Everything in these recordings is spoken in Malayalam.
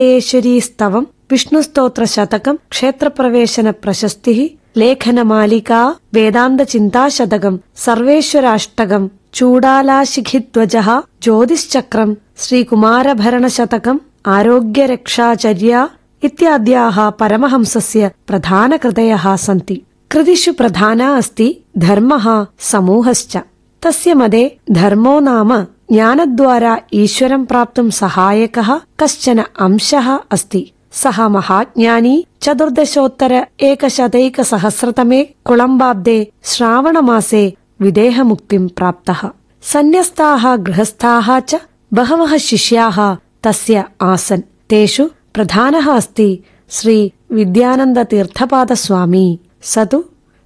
േശ്വരീസ്തവം വിഷ്ണുസ്തോത്രശതകം ക്ഷേത്രപ്രവേശന പ്രശസ്തി ലേഖനമാലിക വേദാന്തചിന്താശതകം സർവേശ്വരാഷ്ടകം ചൂടാലാശിഖിധ്വജ ജ്യോതിശ്ചക്രം ശ്രീകുമാരഭരണശതകം ആരോഗ്യരക്ഷാചര്യ ഇത്യാദ്യാः പരമഹംസस्य प्रधानकृतयः सन्ति कृतिषु प्रधाना अस्ति धर्मः समूहश्च तस्य मदे धर्मो नाम ज्ञानद्वारा ईश्वरं प्राप्तुं सहायकः कश्चन अंशः अस्ति सः महाज्ञानी चतुर्दशोत्तर एकशतैकसहस्रतमे कुळम्बाब्दे श्रावणमासे विदेहमुक्तिं प्राप्तः सन्न्यस्ताः गृहस्थाः च बहवः शिष्याः तस्य आसन् तेषु प्रधानः अस्ति श्री विद्यानन्दतीर्थपादस्वामी स तु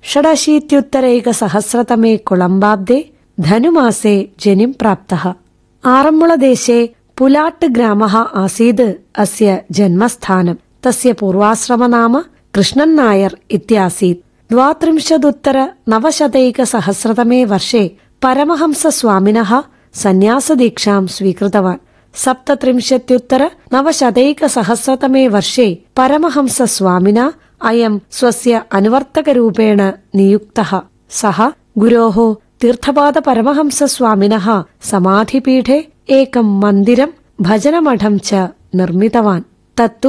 षडशीत्युत्तरैकसहस्रतमे कुळम्बाब्दे धनुमासे जनिं प्राप्तः आरम्मुळदेशे पुलाट् ग्रामः आसीत् अस्य जन्मस्थानम् तस्य पूर्वाश्रमनाम कृष्णन् नायर् इत्यासीत् द्वात्रिंशदुत्तर नवशतैकसहस्रतमे वर्षे परमहंसस्वामिनः सन्न्यासदीक्षां स्वीकृतवान् सप्तत्रिंशत्युत्तर नवशतैकसहस्रतमे वर्षे परमहंसस्वामिना अयम् स्वस्य अनुवर्तकरूपेण नियुक्तः सः गुरोः तीर्थपादपरमहंसस्वामिनः समाधिपीठे एकं मन्दिरं भजनमठं च निर्मितवान् तत्तु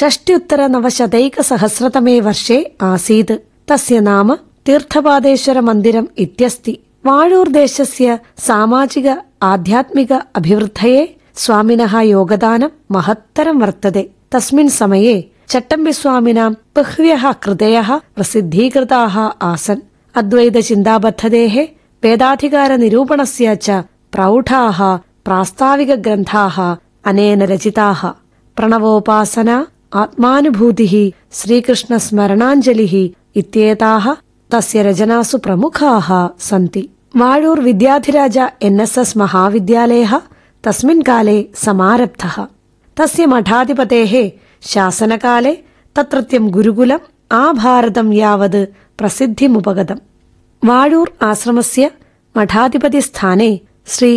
षष्ट्युत्तरनवशतैकसहस्रतमे वर्षे आसीत् तस्य नाम तीर्थपादेश्वरमन्दिरम् इत्यस्ति वाळूर्देशस्य सामाजिक आध्यात्मिक अभिवृद्धये स्वामिनः योगदानं महत्तरं वर्तते तस्मिन् समये चट्टम्बिस्वामिनां बह्व्यः कृतयः प्रसिद्धीकृताः आसन् अद्वैतचिन्ताबद्धतेः वेदाधिकारनिरूपणस्य च प्रौढाः प्रास्ताविकग्रन्थाः अनेन रचिताः प्रणवोपासना आत्मानुभूतिः श्रीकृष्णस्मरणाञ्जलिः इत्येताः तस्य रचनासु प्रमुखाः सन्ति वाळूर् विद्याधिराज एन् एस् एस् महाविद्यालयः तस्मिन् काले समारब्धः तस्य मठाधिपतेः शासनकाले तत्रत्यं गुरुकुलम् आभारतं यावत् प्रसिद्धिमुपगतम् वाळूर् आश्रमस्य मठाधिपतिस्थाने श्री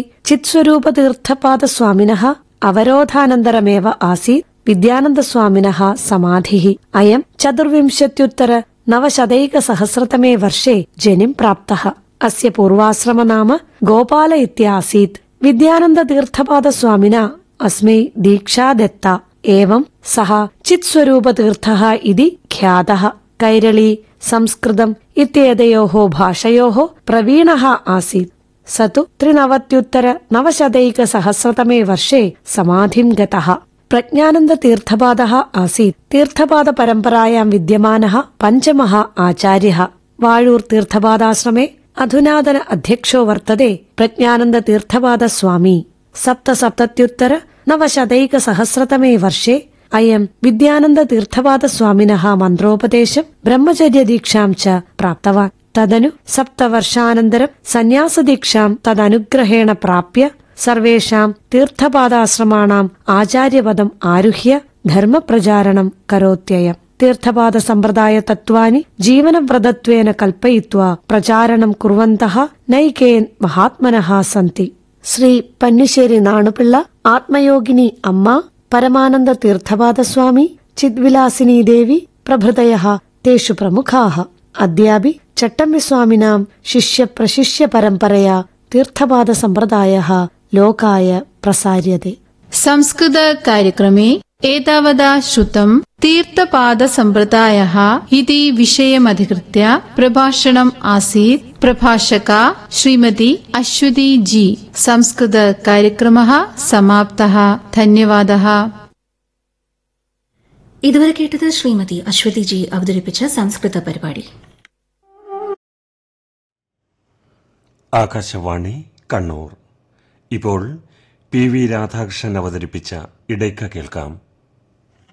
चित्स्वरूपतीर्थपादस्वामिनः अवरोधानन्तरमेव आसीत् विद्यानन्दस्वामिनः समाधिः अयम् चतुर्विंशत्युत्तर नवशतैकसहस्रतमे वर्षे जनिं प्राप्तः अस्य पूर्वाश्रम नाम गोपाल इत्यासीत् विद्यानन्दतीर्थपादस्वामिना अस्मै दीक्षा दत्ता एवं सः चित्स्वरूपतीर्थः इति ख्यातः कैरळी संस्कृतम् इत्येतयोः भाषयोः प्रवीणः आसीत् स तु त्रिनवत्युत्तर नवशतैकसहस्रतमे वर्षे समाधिं गतः प्रज्ञानन्दतीर्थपादः आसीत् तीर्थपादपरम्परायां विद्यमानः पञ्चमः आचार्यः वाळूर् तीर्थपादाश्रमे अधुनातन अध्यक्षो वर्तते प्रज्ञानन्दतीर्थपादस्वामी सप्तसप्तत्युत्तर नवशतैकसहस्रतमे वर्षे अयम् विद्यानन्दतीर्थपादस्वामिनः मन्त्रोपदेशम् ब्रह्मचर्यदीक्षाम् च प्राप्तवान् तदनु सप्तवर्षानन्तरम् सन्न्यासदीक्षाम् तदनुग्रहेण प्राप्य सर्वेषाम् तीर्थपादाश्रमाणाम् आचार्यपदम् आरुह्य धर्मप्रचारणम् करोत्ययम् तीर्थपादसम्प्रदाय तत्त्वानि जीवनव्रतत्वेन कल्पयित्वा प्रचारणम् कुर्वन्तः नैके महात्मनः सन्ति ശ്രീ പന്നിശ്ശേരി നാണുപിള്ള ആത്മയോഗിനി അമ്മ പരമാനന്ദ തീർത്ഥപാദസ്വാമി ചിദ്വിലാസിനി ദേവി പ്രഭൃതയ തേഷു പ്രമുഖാः അദ്യാപി ചട്ടമ്പിസ്വാമിനാം ശിഷ്യപ്രശിഷ്യ പരമ്പരയാ तीर्थपादसम्प्रदायः लोकाय प्रसार्यते संस्कृतकार्यक्रमे एतावता श्रुतम् तीर्थपादसम्प्रदायः इति विषयमधिकृत्य प्रभाषणम् आसीत् प्रभाषका श्रीमती अश्वती जी संस्कृतकार्यक्रमः समाप्तः धन्यवादः ഇതുവരെ കേട്ടത് ശ്രീമതി അശ്വതി ജി അവതരിപ്പിച്ച സംസ്കൃത പരിപാടി ആകാശവാണി കണ്ണൂർ ഇപ്പോൾ പി വി രാധാകൃഷ്ണൻ അവതരിപ്പിച്ച ഇടയ്ക്ക കേൾക്കാം